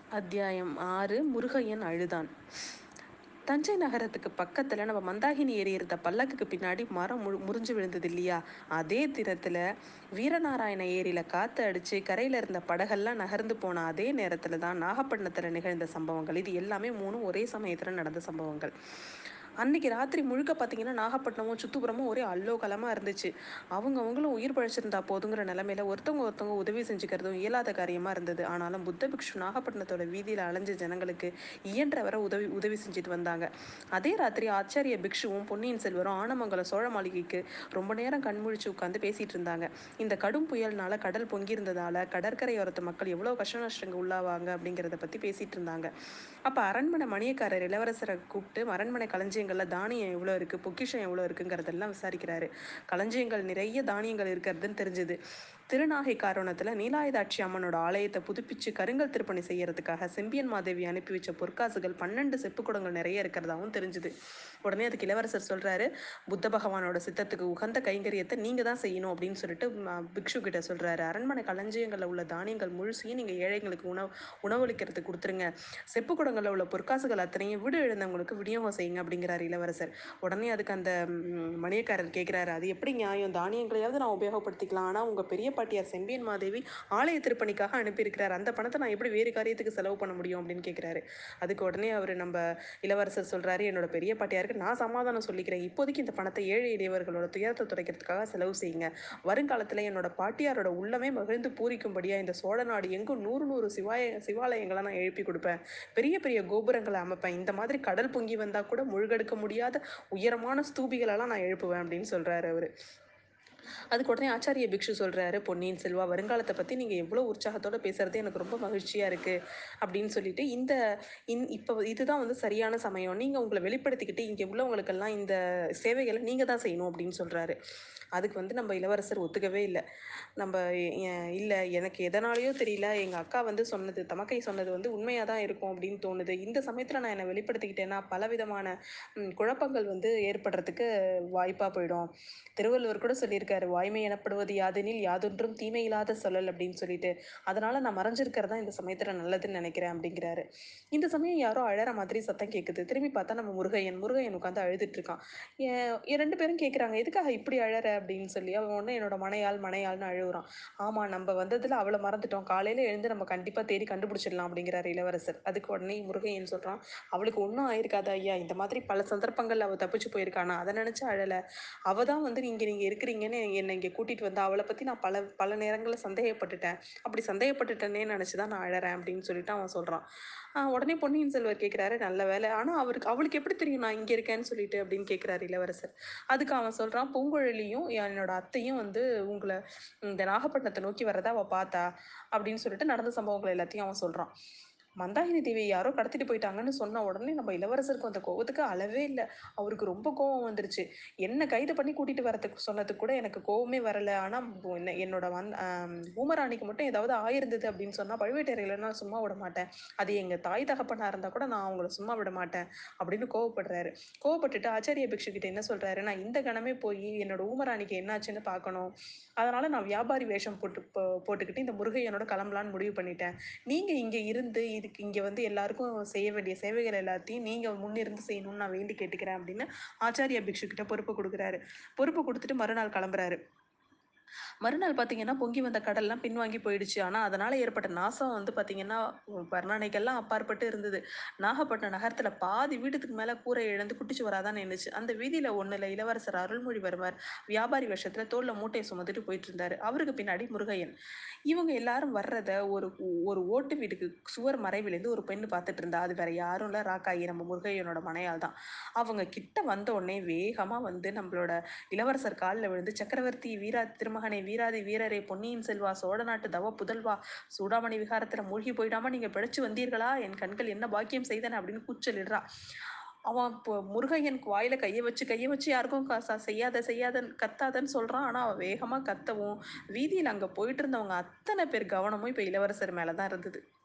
அத்தியாயம் ஆறு முருகையன் அழுதான் தஞ்சை நகரத்துக்கு பக்கத்துல நம்ம மந்தாகினி ஏறி இருந்த பல்லக்குக்கு பின்னாடி மரம் மு முறிஞ்சு விழுந்தது இல்லையா அதே தினத்துல வீரநாராயண ஏரியில காத்து அடிச்சு கரையில இருந்த படகெல்லாம் நகர்ந்து போன அதே நேரத்துல தான் நாகப்பட்டினத்துல நிகழ்ந்த சம்பவங்கள் இது எல்லாமே மூணும் ஒரே சமயத்துல நடந்த சம்பவங்கள் அன்னைக்கு ராத்திரி முழுக்க பார்த்தீங்கன்னா நாகப்பட்டினமும் சுத்துப்புறமும் ஒரே அல்லோகலமாக இருந்துச்சு அவங்க அவங்களும் உயிர் பழிச்சிருந்தா போதுங்கிற நிலமையில ஒருத்தவங்க ஒருத்தவங்க உதவி செஞ்சுக்கிறதும் இயலாத காரியமாக இருந்தது ஆனாலும் புத்த பிக்ஷு நாகப்பட்டினத்தோட வீதியில் அலைஞ்ச ஜனங்களுக்கு இயன்ற வர உதவி உதவி செஞ்சுட்டு வந்தாங்க அதே ராத்திரி ஆச்சாரிய பிக்ஷுவும் பொன்னியின் செல்வரும் ஆனமங்கலம் சோழ மாளிகைக்கு ரொம்ப நேரம் கண்முழிச்சு உட்காந்து பேசிட்டு இருந்தாங்க இந்த கடும் புயல்னால கடல் பொங்கியிருந்ததால கடற்கரையோரத்து மக்கள் எவ்வளோ கஷ்ட நஷ்டங்க உள்ளாவாங்க அப்படிங்கிறத பற்றி பேசிட்டு இருந்தாங்க அப்போ அரண்மனை மணியக்காரர் இளவரசரை கூப்பிட்டு அரண்மனை களஞ்சியங்களில் தானியம் எவ்வளோ இருக்குது பொக்கிஷம் எவ்வளோ இருக்குங்கிறதெல்லாம் விசாரிக்கிறாரு களஞ்சியங்கள் நிறைய தானியங்கள் இருக்கிறதுன்னு தெரிஞ்சுது திருநாகை காரணத்தில் நீலாயுதாட்சி அம்மனோட ஆலயத்தை புதுப்பிச்சு கருங்கல் திருப்பணி செய்யறதுக்காக செம்பியன் மாதேவி அனுப்பி வச்ச பொற்காசுகள் பன்னெண்டு செப்பு குடங்கள் நிறைய இருக்கிறதாவும் தெரிஞ்சுது உடனே அதுக்கு இளவரசர் சொல்றாரு புத்த பகவானோட சித்தத்துக்கு உகந்த கைங்கரியத்தை நீங்க தான் செய்யணும் அப்படின்னு சொல்லிட்டு பிக்ஷு கிட்ட சொல்றாரு அரண்மனை களஞ்சியங்களில் உள்ள தானியங்கள் முழுசையும் நீங்க ஏழைங்களுக்கு உணவு உணவளிக்கிறதுக்கு கொடுத்துருங்க செப்பு குடங்களில் உள்ள பொற்காசுகள் அத்தனையும் வீடு எழுந்தவங்களுக்கு விநியோகம் செய்யுங்க அப்படிங்கிறாரு இளவரசர் உடனே அதுக்கு அந்த மணியக்காரர் கேட்குறாரு அது எப்படி நியாயம் தானியங்களையாவது நான் உபயோகப்படுத்திக்கலாம் ஆனால் உங்க பெரிய பாட்டியார் செம்பியன் மாதேவி ஆலய திருப்பணிக்காக அனுப்பியிருக்கிறார் அந்த பணத்தை நான் எப்படி வேறு காரியத்துக்கு செலவு பண்ண முடியும் அப்படின்னு கேட்குறாரு அதுக்கு உடனே அவர் நம்ம இளவரசர் சொல்றாரு என்னோட பெரிய பாட்டியாருக்கு நான் சமாதானம் சொல்லிக்கிறேன் இப்போதைக்கு இந்த பணத்தை ஏழை எளியவர்களோட துயரத்தை துடைக்கிறதுக்காக செலவு செய்யுங்க வருங்காலத்தில் என்னோட பாட்டியாரோட உள்ளமே மகிழ்ந்து பூரிக்கும்படியா இந்த சோழ நாடு எங்கும் நூறு நூறு சிவாய சிவாலயங்களை நான் எழுப்பி கொடுப்பேன் பெரிய பெரிய கோபுரங்களை அமைப்பேன் இந்த மாதிரி கடல் பொங்கி வந்தா கூட முழுகெடுக்க முடியாத உயரமான ஸ்தூபிகளெல்லாம் நான் எழுப்புவேன் அப்படின்னு சொல்றாரு அவரு அதுக்கு உடனே ஆச்சாரிய பிக்ஷு சொல்கிறாரு பொன்னியின் செல்வா வருங்காலத்தை பற்றி நீங்கள் எவ்வளோ உற்சாகத்தோடு பேசுகிறது எனக்கு ரொம்ப மகிழ்ச்சியாக இருக்குது அப்படின்னு சொல்லிட்டு இந்த இன் இப்போ இதுதான் வந்து சரியான சமயம் நீங்கள் உங்களை வெளிப்படுத்திக்கிட்டு இங்கே உள்ளவங்களுக்கெல்லாம் இந்த சேவைகளை நீங்கள் தான் செய்யணும் அப்படின்னு சொல்கிறாரு அதுக்கு வந்து நம்ம இளவரசர் ஒத்துக்கவே இல்லை நம்ம இல்லை எனக்கு எதனாலேயோ தெரியல எங்கள் அக்கா வந்து சொன்னது தமக்கை சொன்னது வந்து உண்மையாக தான் இருக்கும் அப்படின்னு தோணுது இந்த சமயத்தில் நான் என்னை வெளிப்படுத்திக்கிட்டேன்னா பலவிதமான குழப்பங்கள் வந்து ஏற்படுறதுக்கு வாய்ப்பாக போயிடும் திருவள்ளுவர் கூட சொல்லியிருக்காரு வாய்மை எனப்படுவது யாதெனில் யாதொன்றும் தீமை இல்லாத சொல்லல் அப்படின்னு சொல்லிட்டு அதனால நான் மறைஞ்சிருக்கிறது தான் இந்த சமயத்தில் நல்லதுன்னு நினைக்கிறேன் அப்படிங்கிறாரு இந்த சமயம் யாரோ அழற மாதிரி சத்தம் கேட்குது திரும்பி பார்த்தா நம்ம முருகையன் முருகையன் உட்காந்து அழுதுட்டு இருக்கான் ரெண்டு பேரும் கேட்குறாங்க எதுக்காக இப்படி அழற அப்படின்னு சொல்லி அவன் ஒன்று என்னோட மனையாள் மனையாள்னு அழுகுறான் ஆமாம் நம்ம வந்ததில் அவளை மறந்துட்டோம் காலையில் எழுந்து நம்ம கண்டிப்பாக தேடி கண்டுபிடிச்சிடலாம் அப்படிங்கிறாரு இளவரசர் அதுக்கு உடனே முருகையன் சொல்கிறான் அவளுக்கு ஒன்றும் ஆயிருக்காதா ஐயா இந்த மாதிரி பல சந்தர்ப்பங்கள் அவள் தப்பிச்சு போயிருக்கானா அதை நினச்சி அழலை அவள் தான் வந்து நீங்கள் நீங்கள் இருக்கிறீங்கன்னு என்னை இங்கே கூட்டிகிட்டு வந்தா அவளை பற்றி நான் பல பல நேரங்களில் சந்தேகப்பட்டுட்டேன் அப்படி சந்தேகப்பட்டுட்டேனே நினச்சி தான் நான் அழறேன் அப்படின்னு சொல்லிட்டு அவன் சொல்கிறான் உடனே பொன்னியின் செல்வர் கேட்குறாரு நல்ல வேலை ஆனால் அவருக்கு அவளுக்கு எப்படி தெரியும் நான் இங்கே இருக்கேன்னு சொல்லிட்டு அப்படின்னு கேட்குறாரு இளவரசர் அதுக்கு அவன் சொல்கிறான் பூங்குழலியும் என்னோட அத்தையும் வந்து உங்களை இந்த நாகப்பட்டினத்தை நோக்கி வரதை அவள் பார்த்தா அப்படின்னு சொல்லிட்டு நடந்த சம்பவங்கள் எல்லாத்தையும் அவன் சொல்கிறான் மந்தாகினி தேவி யாரோ கடத்திட்டு போயிட்டாங்கன்னு சொன்ன உடனே நம்ம இளவரசருக்கு அந்த கோவத்துக்கு அளவே இல்லை அவருக்கு ரொம்ப கோவம் வந்துருச்சு என்ன கைது பண்ணி கூட்டிட்டு வரதுக்கு சொன்னதுக்கு கூட எனக்கு கோவமே வரல ஆனால் என்னோட வந் ஊமராணிக்கு மட்டும் ஏதாவது ஆயிருந்தது அப்படின்னு சொன்னால் பழுவேட்டரையில் நான் சும்மா விட மாட்டேன் அது எங்கள் தாய் தகப்பனாக இருந்தால் கூட நான் அவங்கள சும்மா விட மாட்டேன் அப்படின்னு கோவப்படுறாரு கோவப்பட்டுட்டு ஆச்சாரிய பிக்ஷு கிட்ட என்ன சொல்றாரு நான் இந்த கணமே போய் என்னோட ஊமராணிக்கு என்னாச்சுன்னு பார்க்கணும் அதனால நான் வியாபாரி வேஷம் போட்டு போட்டுக்கிட்டு இந்த முருகையனோட கிளம்பலான்னு முடிவு பண்ணிட்டேன் நீங்க இங்க இருந்து இதுக்கு இங்கே வந்து எல்லாருக்கும் செய்ய வேண்டிய சேவைகள் எல்லாத்தையும் நீங்கள் முன்னிருந்து செய்யணும்னு நான் வேண்டி கேட்டுக்கிறேன் அப்படின்னு ஆச்சாரிய பிக்ஷு கிட்ட பொறுப்பு கொடுக்குறாரு பொறுப்பு கொடுத்துட்டு மறுநாள் கிளம்புறாரு மறுநாள் பார்த்தீங்கன்னா பொங்கி வந்த கடல்லாம் பின்வாங்கி போயிடுச்சு ஆனால் அதனால் ஏற்பட்ட நாசம் வந்து பார்த்தீங்கன்னா வர்ணனைக்கெல்லாம் அப்பாற்பட்டு இருந்தது நாகப்பட்டினம் நகரத்தில் பாதி வீட்டுக்கு மேலே கூரை இழந்து குட்டிச்சு வராதான் நின்றுச்சு அந்த வீதியில் ஒன்றில் இளவரசர் அருள்மொழிவர்மர் வியாபாரி வருஷத்தில் தோளில் மூட்டையை சுமந்துட்டு போயிட்டு இருந்தார் அவருக்கு பின்னாடி முருகையன் இவங்க எல்லாரும் வர்றத ஒரு ஒரு ஓட்டு வீட்டுக்கு சுவர் மறைவிலேருந்து ஒரு பெண்ணு பார்த்துட்டு இருந்தா அது வேற யாரும் இல்லை ராக்காயி நம்ம முருகையனோட மனையால் தான் அவங்க கிட்ட வந்த உடனே வேகமாக வந்து நம்மளோட இளவரசர் காலில் விழுந்து சக்கரவர்த்தி வீரா திருமகனை வீராதி வீரரே பொன்னியின் செல்வா சோழ நாட்டு தவ புதல்வா சூடாமணி விகாரத்துல மூழ்கி போயிடாம நீங்க பிழைச்சு வந்தீர்களா என் கண்கள் என்ன பாக்கியம் செய்தன அப்படின்னு கூச்சலிடுறா அவன் இப்போ முருகையன் வாயில கையை வச்சு கையை வச்சு யாருக்கும் செய்யாத செய்யாத கத்தாதன்னு சொல்றான் ஆனா அவன் வேகமா கத்தவும் வீதியில் அங்க போயிட்டு இருந்தவங்க அத்தனை பேர் கவனமும் இப்ப இளவரசர் மேலதான் இருந்தது